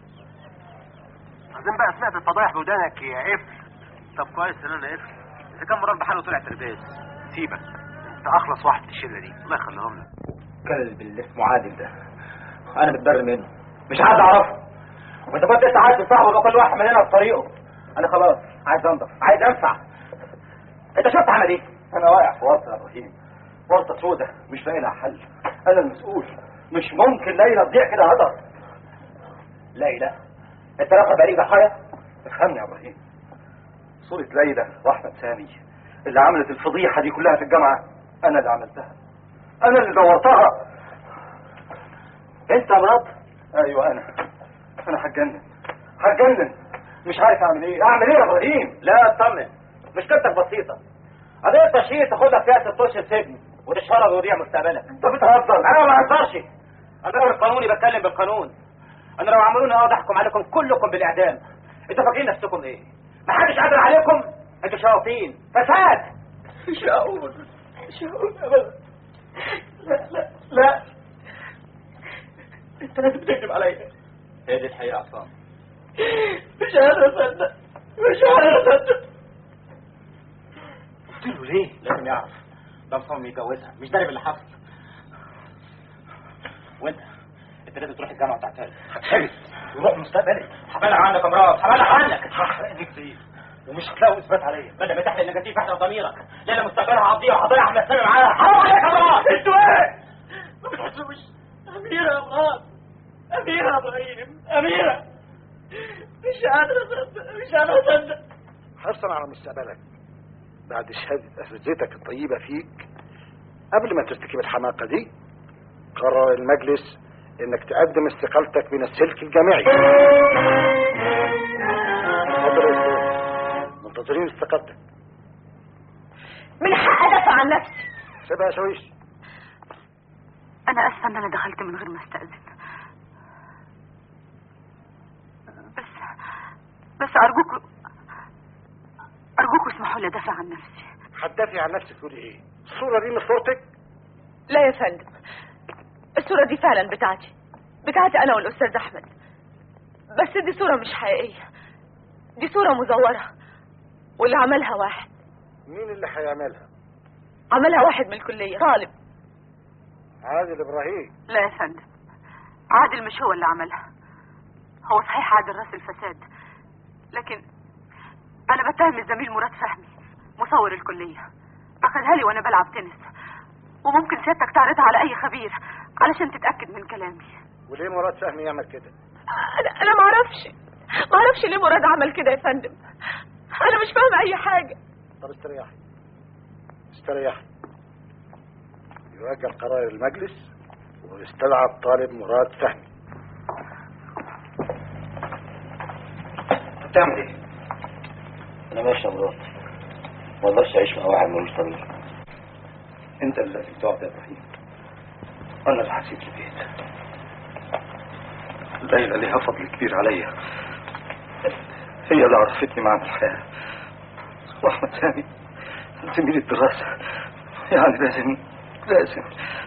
اظن بقى سمعت الفضايح بودانك يا قفل طب كويس ان انا قفل اذا كان مراد بحاله طلع ترباس سيبك انت اخلص واحد في الشله دي الله يخليهم لك كلب اللي اسمه عادل ده انا متبر منه مش عايز اعرفه وانت كنت لسه عايز تصاحبه وكل واحد مننا في طريقه انا خلاص عايز انضف عايز انفع انت شفت عمل ايه انا واقع في ورطة يا ابراهيم ورطة سودة مش لاقي لها حل انا المسؤول مش ممكن ليلى تضيع كده هدر ليلى انت رافع بقى ضحايا افهمني يا ابراهيم صورة ليلى واحمد سامي اللي عملت الفضيحة دي كلها في الجامعة انا اللي عملتها انا اللي دورتها انت يا مراد ايوه انا انا هتجنن هتجنن مش عارف اعمل ايه اعمل ايه يا ابراهيم لا اطمن مشكلتك بسيطه قضيه تشهير تاخدها فيها ست اشهر سجن وتشهرك وتضيع مستقبلك انت بتهزر انا ما بهزرش انا راجل قانوني بتكلم بالقانون انا لو عملوني اقعد احكم عليكم كلكم بالاعدام انتوا فاكرين نفسكم ايه ما حدش قادر عليكم انتوا شياطين فساد مش هقول مش هقول ابدا لا لا لا انت لازم تكذب عليا هي دي الحقيقه عصام مش قادر اصدق مش قادر اصدق قلت له ليه لازم يعرف ده مصمم يتجوزها مش داري باللي حصل وانت انت لازم تروح الجامعه وتعترف حبس وروح مستقبلك هبلغ عنك يا مراد هبلغ عنك هحرق نفسي ومش هتلاقوا اثبات عليا بدل ما تحرق النجاتيف احنا ضميرك ليلى مستقبلها هتضيع وهضيع احمد سامي معاها حرام عليك يا مراد انتوا ايه؟ ما بتحسوش اميره يا مراد اميره يا ابراهيم اميره مش قادر اصدق مش قادر اصدق حرصا على مستقبلك بعد شهادة أساتذتك الطيبة فيك قبل ما ترتكب الحماقة دي قرر المجلس انك تقدم استقالتك من السلك الجامعي اتفضل يا استاذ منتظرين استقالتك من حق ادافع عن نفسي سيبها يا شويش انا اسفه ان انا دخلت من غير ما استاذن بس بس ارجوك ارجوك اسمحوا لي ادافع عن نفسي هتدافعي عن نفسك تقولي ايه الصوره دي من صورتك لا يا فندم الصورة دي فعلا بتاعتي بتاعتي انا والاستاذ احمد بس دي صورة مش حقيقية دي صورة مزورة واللي عملها واحد مين اللي هيعملها عملها واحد من الكلية طالب عادل ابراهيم لا يا فندم عادل مش هو اللي عملها هو صحيح عادل راس الفساد لكن انا بتهم الزميل مراد فهمي مصور الكلية اخذها لي وانا بلعب تنس وممكن سيادتك تعرضها على اي خبير علشان تتأكد من كلامي وليه مراد فهمي يعمل كده انا انا ما اعرفش ما اعرفش ليه مراد عمل كده يا فندم انا مش فاهمه اي حاجه طب استريحي استريحي يؤجل قرار المجلس ويستدعى الطالب مراد فهمي بتعمل ايه؟ انا ماشي يا مراد ما اقدرش اعيش مع واحد ملوش طريق انت اللي لازم تقعد يا ابراهيم انا اللي هسيب البيت ليلى ليها فضل كبير عليا هي اللي عرفتني معنى الحياة واحمد سامي زميل الدراسة يعني لازم لازم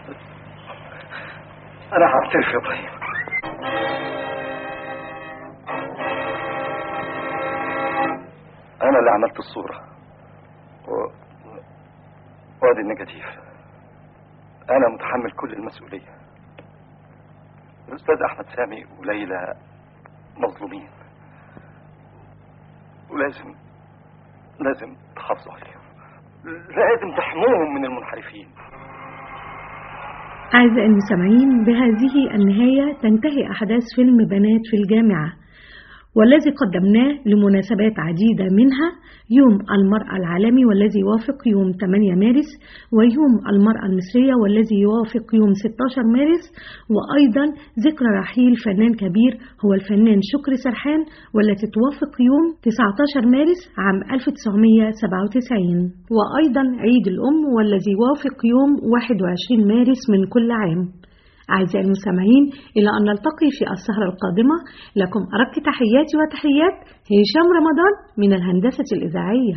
انا هعترف يا ابراهيم انا اللي عملت الصورة و... وادي النيجاتيف انا متحمل كل المسؤولية الاستاذ احمد سامي وليلى مظلومين ولازم لازم تحافظوا عليهم لازم تحموهم من المنحرفين أعزائي المستمعين بهذه النهاية تنتهي أحداث فيلم بنات في الجامعة والذي قدمناه لمناسبات عديدة منها يوم المرأة العالمي والذي يوافق يوم 8 مارس ويوم المرأة المصرية والذي يوافق يوم 16 مارس وأيضا ذكرى رحيل فنان كبير هو الفنان شكري سرحان والتي توافق يوم 19 مارس عام 1997 وأيضا عيد الأم والذي يوافق يوم 21 مارس من كل عام أعزائي المستمعين إلى أن نلتقي في السهرة القادمة لكم أرق تحياتي وتحيات هشام رمضان من الهندسة الإذاعية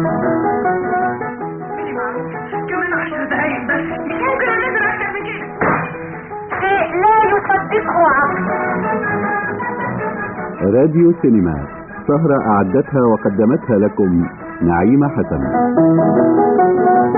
كمان عشر دقايق بس مش ممكن انزل اكتر من كده شيء لا يصدقه عقل راديو سينما سهرة أعدتها وقدمتها لكم نعيمة حسن